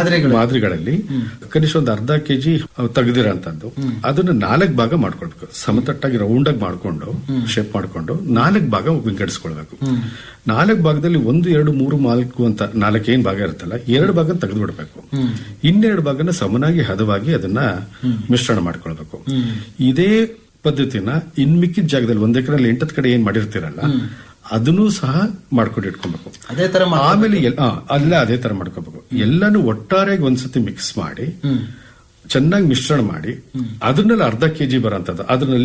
ಮಾದರಿಗಳು ಮಾದರಿಗಳಲ್ಲಿ ಕನಿಷ್ಠ ಒಂದು ಅರ್ಧ ಕೆಜಿ ತೆಗೆದಿರೋಂಥದ್ದು ಅದನ್ನ ನಾಲ್ಕು ಭಾಗ ಮಾಡ್ಕೊಳ್ಬೇಕು ಸಮತಟ್ಟಾಗಿ ರೌಂಡ್ ಆಗಿ ಮಾಡ್ಕೊಂಡು ಶೇಪ್ ಮಾಡ್ಕೊಂಡು ನಾಲ್ಕು ಭಾಗ ವಿಂಗಡಿಸ್ಕೊಳ್ಬೇಕು ನಾಲ್ಕು ಭಾಗದಲ್ಲಿ ಒಂದು ಎರಡು ಮೂರು ನಾಲ್ಕು ಅಂತ ನಾಲ್ಕು ಏನ್ ಭಾಗ ಇರುತ್ತಲ್ಲ ಎರಡು ಭಾಗ ತೆಗೆದು ಬಿಡ್ಬೇಕು ಇನ್ನೆರಡು ಭಾಗನ ಸಮನಾಗಿ ಹದವಾಗಿ ಅದನ್ನ ಮಿಶ್ರಣ ಮಾಡ್ಕೊಳ್ಬೇಕು ಇದೇ ಪದ್ಧತಿನ ಇನ್ ಮಿಕ್ಕಿದ ಜಾಗದಲ್ಲಿ ಒಂದ್ ಎಕರೆಲ್ಲಿ ಎಂಟತ್ ಕಡೆ ಏನ್ ಮಾಡಿರ್ತೀರಲ್ಲ ಅದನ್ನೂ ಸಹ ಮಾಡ್ಕೊಂಡು ಇಟ್ಕೊಬೇಕು ಅದೇ ತರ ಮಾಡ್ಕೊಬೇಕು. ಆಮೇಲೆ ಎಲ್- ಆ, ಅಲ್ಲ ಅದೇ ತರ ಮಾಡ್ಕೋಬೇಕು ಎಲ್ಲಾನು ಒಟ್ಟಾರೆಯಾಗಿ ಒಂದ್ಸತಿ ಮಿಕ್ಸ್ ಮಾಡಿ ಚೆನ್ನಾಗಿ ಮಿಶ್ರಣ ಮಾಡಿ ಅದನ್ನೆಲ್ಲ ಅರ್ಧ ಕೆಜಿ ಬರೋಂಥದ್ದು ಅದರಲ್ಲಿ